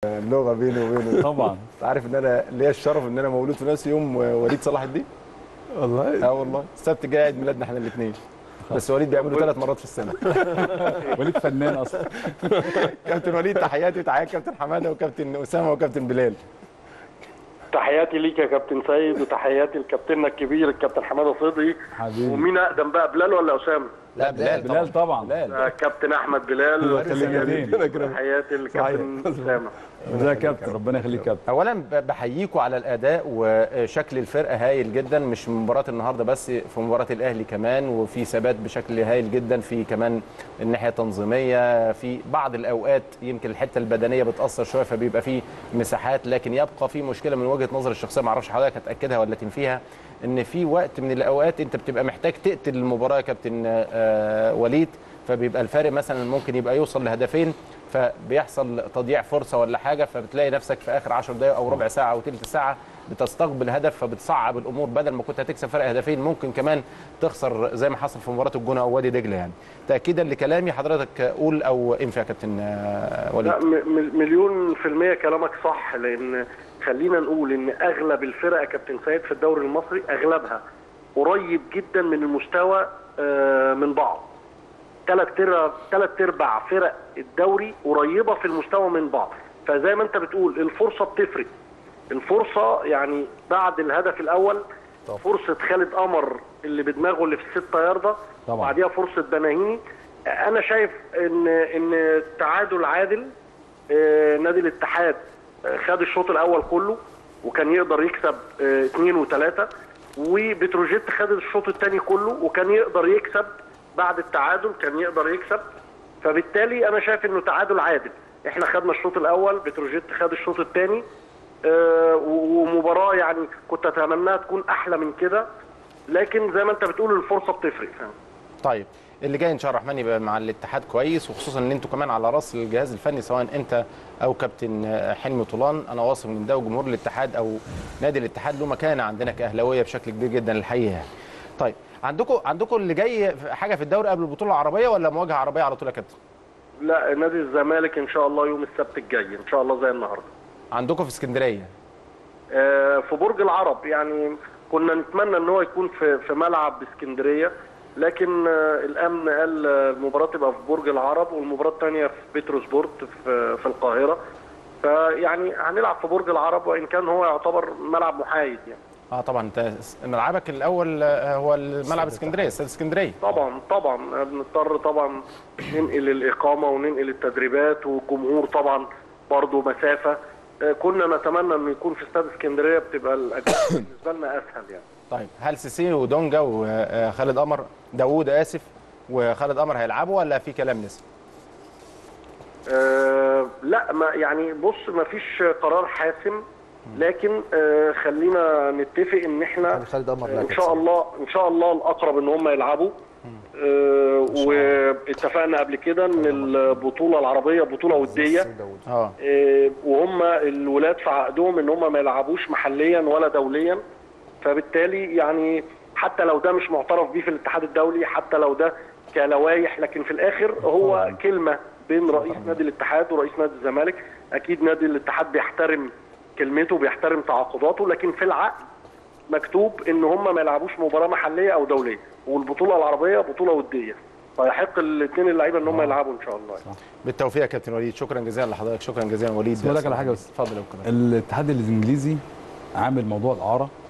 اللغه بيني وبينه طبعا انت عارف ان انا ليا الشرف ان انا مولود في نفس يوم وليد صلاح الدين والله اه والله السبت جاي عيد ميلادنا احنا الاثنين بس وليد بيعمله ثلاث مرات في السنه وليد فنان اصلا كابتن وليد تحياتي وتحيات كابتن حماده وكابتن اسامه وكابتن بلال تحياتي ليك يا كابتن سيد وتحياتي لكابتننا الكبير الكابتن حماده صدقي حبيبي ومين اقدم بقى بلال ولا اسامه؟ لا بلال بلال طبعا بلال آه، كابتن احمد بلال خليجتين. تحياتي للكابتن اسامه ازيك يا كابتن ربنا يخليك كابتن اولا ب- بحييكم على الاداء وشكل الفرقه هايل جدا مش من مباراه النهارده بس في مباراه الاهلي كمان وفي ثبات بشكل هايل جدا في كمان الناحيه التنظيميه في بعض الاوقات يمكن الحته البدنيه بتاثر شويه فبيبقى في مساحات لكن يبقى في مشكله من وجهه نظر الشخصيه ما اعرفش حضرتك هتاكدها ولا تنفيها ان في وقت من الاوقات انت بتبقى محتاج تقتل المباراه يا كابتن آه، وليد فبيبقى الفارق مثلا ممكن يبقى يوصل لهدفين فبيحصل تضييع فرصه ولا حاجه فبتلاقي نفسك في اخر 10 دقائق او ربع ساعه او ثلث ساعه بتستقبل هدف فبتصعب الامور بدل ما كنت هتكسب فرق هدفين ممكن كمان تخسر زي ما حصل في مباراه الجونه او وادي دجله يعني تاكيدا لكلامي حضرتك قول او انفي يا كابتن آه، وليد لا م- م- مليون في المية كلامك صح لأن خلينا نقول إن أغلب الفرق يا كابتن سيد في الدوري المصري أغلبها قريب جدا من المستوى آه، من بعض ثلاث ارباع ثلاث ارباع فرق الدوري قريبه في المستوى من بعض فزي ما انت بتقول الفرصه بتفرق الفرصه يعني بعد الهدف الاول فرصه خالد قمر اللي بدماغه اللي في الستة ياردة طبعا. وبعديها فرصه بناهيني انا شايف ان ان التعادل عادل آه، نادي الاتحاد آه، خد الشوط الاول كله وكان يقدر يكسب آه، اثنين وثلاثه وبتروجيت خد الشوط الثاني كله وكان يقدر يكسب بعد التعادل كان يقدر يكسب فبالتالي انا شايف انه تعادل عادل احنا خدنا الشوط الاول بتروجيت خد الشوط الثاني ومباراه يعني كنت اتمناها تكون احلى من كده لكن زي ما انت بتقول الفرصه بتفرق فاهم طيب اللي جاي ان شاء الله الرحمن يبقى مع الاتحاد كويس وخصوصا ان انتوا كمان على راس الجهاز الفني سواء انت او كابتن آه، حلمي طولان انا واثق من ده وجمهور الاتحاد او نادي الاتحاد له مكانه عندنا كاهلاويه بشكل كبير جدا الحقيقه يعني. طيب عندكم عندكم اللي جاي في حاجه في الدوري قبل البطوله العربيه ولا مواجهه عربيه على طول يا كابتن؟ لا نادي الزمالك ان شاء الله يوم السبت الجاي ان شاء الله زي النهارده عندكم في اسكندريه آه، في برج العرب يعني كنا نتمنى ان هو يكون في في ملعب اسكندريه لكن آه، الامن قال آه، المباراه تبقى في برج العرب والمباراه الثانيه في بتروسبورت في في القاهره فيعني هنلعب في برج العرب وان كان هو يعتبر ملعب محايد يعني اه طبعا انت ملعبك الاول آه، هو الملعب اسكندريه استاد اسكندريه طبعا طبعا بنضطر طبعا ننقل الاقامه وننقل التدريبات والجمهور طبعا برضه مسافه آه، كنا نتمنى انه يكون في استاد اسكندريه بتبقى الاجواء بالنسبه لنا اسهل يعني طيب هل سيسي ودونجا وخالد قمر داوود اسف وخالد قمر هيلعبوا ولا في كلام لسه؟ آه لا ما يعني بص ما فيش قرار حاسم لكن آه خلينا نتفق ان احنا خالد قمر لا ان كان شاء الله ان شاء الله الاقرب ان هم يلعبوا آه واتفقنا قبل كده ان البطوله العربيه بطوله وديه داوود. اه آه، وهم الولاد في عقدهم ان هم ما يلعبوش محليا ولا دوليا فبالتالي يعني حتى لو ده مش معترف بيه في الاتحاد الدولي حتى لو ده كلوايح لكن في الاخر هو كلمه بين رئيس نادي الاتحاد ورئيس نادي الزمالك اكيد نادي الاتحاد بيحترم كلمته بيحترم تعاقداته لكن في العقد مكتوب ان هم ما يلعبوش مباراه محليه او دوليه والبطوله العربيه بطوله وديه فيحق الاثنين اللعيبه ان هم يلعبوا ان شاء الله يعني. بالتوفيق يا كابتن وليد شكرا جزيلا لحضرتك شكرا جزيلا وليد بس أقول لك على حاجة بس. اتفضل يا كابتن الاتحاد الانجليزي عامل موضوع الاعاره